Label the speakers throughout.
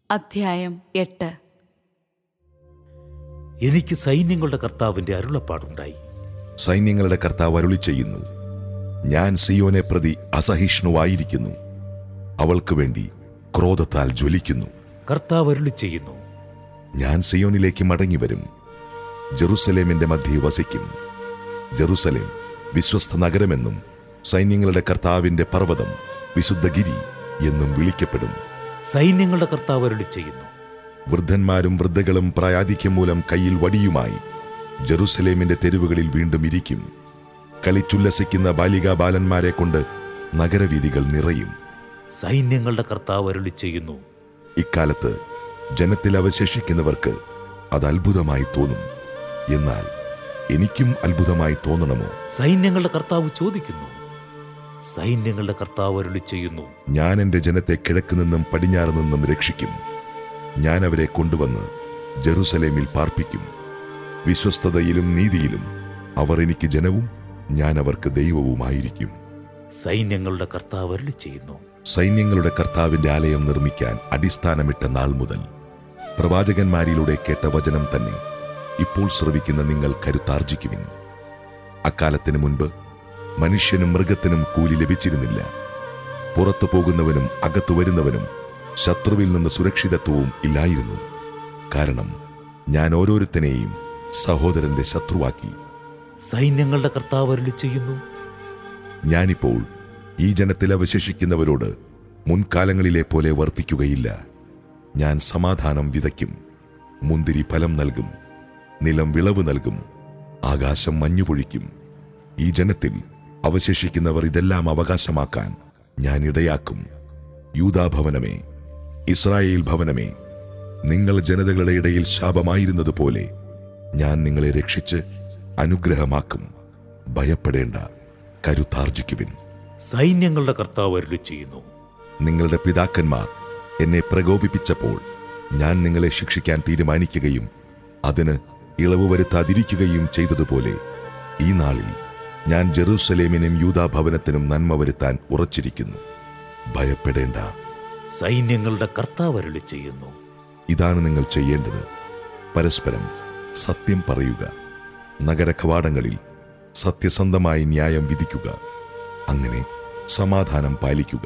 Speaker 1: അധ്യായം എട്ട്
Speaker 2: എനിക്ക് സൈന്യങ്ങളുടെ കർത്താവിന്റെ അരുളപ്പാടുണ്ടായി
Speaker 3: സൈന്യങ്ങളുടെ കർത്താവ് അരുളി ചെയ്യുന്നു ഞാൻ സിയോനെ പ്രതി അസഹിഷ്ണുവായിരിക്കുന്നു അവൾക്ക് വേണ്ടി ക്രോധത്താൽ ജ്വലിക്കുന്നു
Speaker 2: കർത്താവ് അരുളി ചെയ്യുന്നു
Speaker 3: ഞാൻ സിയോനിലേക്ക് മടങ്ങിവരും ജെറുസലേമിന്റെ മധ്യേ വസിക്കും ജെറുസലേം വിശ്വസ്ത നഗരമെന്നും സൈന്യങ്ങളുടെ കർത്താവിന്റെ പർവ്വതം വിശുദ്ധഗിരി എന്നും വിളിക്കപ്പെടും
Speaker 2: സൈന്യങ്ങളുടെ കർത്താവ് അരുളി ചെയ്യുന്നു
Speaker 3: വൃദ്ധന്മാരും വൃദ്ധകളും പ്രായാധിക്യം മൂലം കയ്യിൽ വടിയുമായി ജെറുസലേമിന്റെ തെരുവുകളിൽ വീണ്ടും ഇരിക്കും കളിച്ചുല്ലസിക്കുന്ന ബാലികാ ബാലന്മാരെ കൊണ്ട് നഗരവീഥികൾ നിറയും
Speaker 2: സൈന്യങ്ങളുടെ കർത്താവ് അരുളി ചെയ്യുന്നു
Speaker 3: ഇക്കാലത്ത് ജനത്തിൽ അവശേഷിക്കുന്നവർക്ക് അത് അത്ഭുതമായി തോന്നും എന്നാൽ എനിക്കും അത്ഭുതമായി തോന്നണമോ
Speaker 2: സൈന്യങ്ങളുടെ കർത്താവ് ചോദിക്കുന്നു സൈന്യങ്ങളുടെ കർത്താവ് അരുളി ചെയ്യുന്നു
Speaker 3: ഞാൻ എന്റെ ജനത്തെ കിഴക്ക് നിന്നും പടിഞ്ഞാറ് നിന്നും രക്ഷിക്കും ഞാൻ അവരെ കൊണ്ടുവന്ന് ജെറുസലേമിൽ പാർപ്പിക്കും വിശ്വസ്തതയിലും നീതിയിലും അവർ എനിക്ക് ജനവും ഞാൻ അവർക്ക് ദൈവവുമായിരിക്കും
Speaker 2: സൈന്യങ്ങളുടെ കർത്താവ് അരുളി ചെയ്യുന്നു
Speaker 3: സൈന്യങ്ങളുടെ കർത്താവിന്റെ ആലയം നിർമ്മിക്കാൻ അടിസ്ഥാനമിട്ട നാൾ മുതൽ പ്രവാചകന്മാരിലൂടെ കേട്ട വചനം തന്നെ ഇപ്പോൾ ശ്രവിക്കുന്ന നിങ്ങൾ കരുത്താർജിക്കുവിൻ അക്കാലത്തിന് മുൻപ് മനുഷ്യനും മൃഗത്തിനും കൂലി ലഭിച്ചിരുന്നില്ല പുറത്തു പോകുന്നവനും അകത്തു വരുന്നവനും ശത്രുവിൽ നിന്ന് സുരക്ഷിതത്വവും ഇല്ലായിരുന്നു കാരണം ഞാൻ ഓരോരുത്തനെയും സഹോദരന്റെ ശത്രുവാക്കി
Speaker 2: സൈന്യങ്ങളുടെ കർത്താവ് അരുളി ചെയ്യുന്നു
Speaker 3: ഞാനിപ്പോൾ ഈ ജനത്തിൽ അവശേഷിക്കുന്നവരോട് മുൻകാലങ്ങളിലെ പോലെ വർത്തിക്കുകയില്ല ഞാൻ സമാധാനം വിതയ്ക്കും മുന്തിരി ഫലം നൽകും നിലം വിളവ് നൽകും ആകാശം മഞ്ഞുപൊഴിക്കും ഈ ജനത്തിൽ അവശേഷിക്കുന്നവർ ഇതെല്ലാം അവകാശമാക്കാൻ ഞാൻ ഇടയാക്കും യൂതാഭവനമേ ഇസ്രായേൽ ഭവനമേ നിങ്ങൾ ജനതകളുടെ ഇടയിൽ ശാപമായിരുന്നതുപോലെ ഞാൻ നിങ്ങളെ രക്ഷിച്ച് അനുഗ്രഹമാക്കും ഭയപ്പെടേണ്ട കരുത്താർജിക്കുവിൻ
Speaker 2: സൈന്യങ്ങളുടെ കർത്താവ് അരുളി ചെയ്യുന്നു
Speaker 3: നിങ്ങളുടെ പിതാക്കന്മാർ എന്നെ പ്രകോപിപ്പിച്ചപ്പോൾ ഞാൻ നിങ്ങളെ ശിക്ഷിക്കാൻ തീരുമാനിക്കുകയും അതിന് ഇളവ് വരുത്താതിരിക്കുകയും ചെയ്തതുപോലെ ഈ നാളിൽ ഞാൻ ജെറൂസലേമിനും യൂതാഭവനത്തിനും നന്മ വരുത്താൻ ഉറച്ചിരിക്കുന്നു ഭയപ്പെടേണ്ട
Speaker 2: സൈന്യങ്ങളുടെ കർത്താവ് അരുളി ചെയ്യുന്നു
Speaker 3: ഇതാണ് നിങ്ങൾ ചെയ്യേണ്ടത് പരസ്പരം സത്യം പറയുക നഗര കവാടങ്ങളിൽ സത്യസന്ധമായി ന്യായം വിധിക്കുക അങ്ങനെ സമാധാനം പാലിക്കുക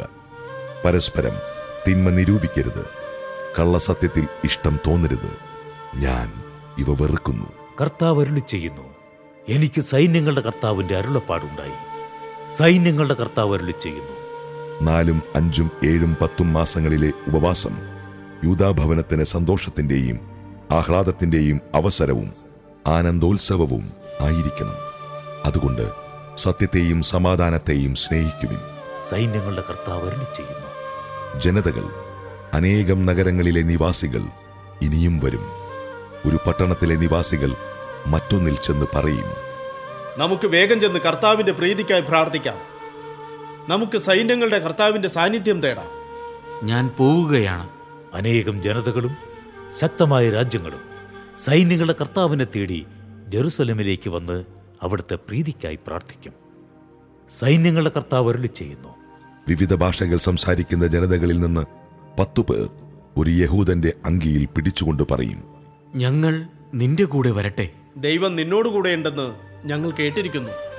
Speaker 3: പരസ്പരം തിന്മ നിരൂപിക്കരുത് കള്ളസത്യത്തിൽ ഇഷ്ടം തോന്നരുത് ഞാൻ ഇവ വെറുക്കുന്നു
Speaker 2: കർത്താവ് അരുളി ചെയ്യുന്നു എനിക്ക് സൈന്യങ്ങളുടെ കർത്താവിന്റെ അരുളപ്പാടുണ്ടായി സൈന്യങ്ങളുടെ കർത്താവ് അരുളി ചെയ്യുന്നു
Speaker 3: നാലും അഞ്ചും ഏഴും പത്തും മാസങ്ങളിലെ ഉപവാസം യൂതാഭവനത്തിന് സന്തോഷത്തിന്റെയും ആഹ്ലാദത്തിന്റെയും അവസരവും ആനന്ദോത്സവവും ആയിരിക്കണം അതുകൊണ്ട് സത്യത്തെയും സമാധാനത്തെയും സ്നേഹിക്കുവിൻ
Speaker 2: സൈന്യങ്ങളുടെ കർത്താവ് അരുളി ചെയ്യുന്നു
Speaker 3: ജനതകൾ അനേകം നഗരങ്ങളിലെ നിവാസികൾ ഇനിയും വരും ഒരു പട്ടണത്തിലെ നിവാസികൾ മറ്റൊന്നിൽ ചെന്ന് പറയും
Speaker 4: നമുക്ക് വേഗം ചെന്ന് കർത്താവിന്റെ പ്രീതിക്കായി പ്രാർത്ഥിക്കാം നമുക്ക് സൈന്യങ്ങളുടെ കർത്താവിന്റെ സാന്നിധ്യം തേടാം
Speaker 5: ഞാൻ പോവുകയാണ്
Speaker 2: അനേകം ജനതകളും ശക്തമായ രാജ്യങ്ങളും സൈന്യങ്ങളുടെ കർത്താവിനെ തേടി ജെറുസലമിലേക്ക് വന്ന് അവിടുത്തെ പ്രീതിക്കായി പ്രാർത്ഥിക്കും സൈന്യങ്ങളുടെ കർത്താവ് അരുളി ചെയ്യുന്നു
Speaker 3: വിവിധ ഭാഷകൾ സംസാരിക്കുന്ന ജനതകളിൽ നിന്ന് പത്തു പേർ ഒരു യഹൂദന്റെ അങ്കിയിൽ പിടിച്ചുകൊണ്ട് പറയും
Speaker 5: ഞങ്ങൾ നിന്റെ കൂടെ വരട്ടെ
Speaker 4: ദൈവം നിന്നോടുകൂടെ ഉണ്ടെന്ന് ഞങ്ങൾ കേട്ടിരിക്കുന്നു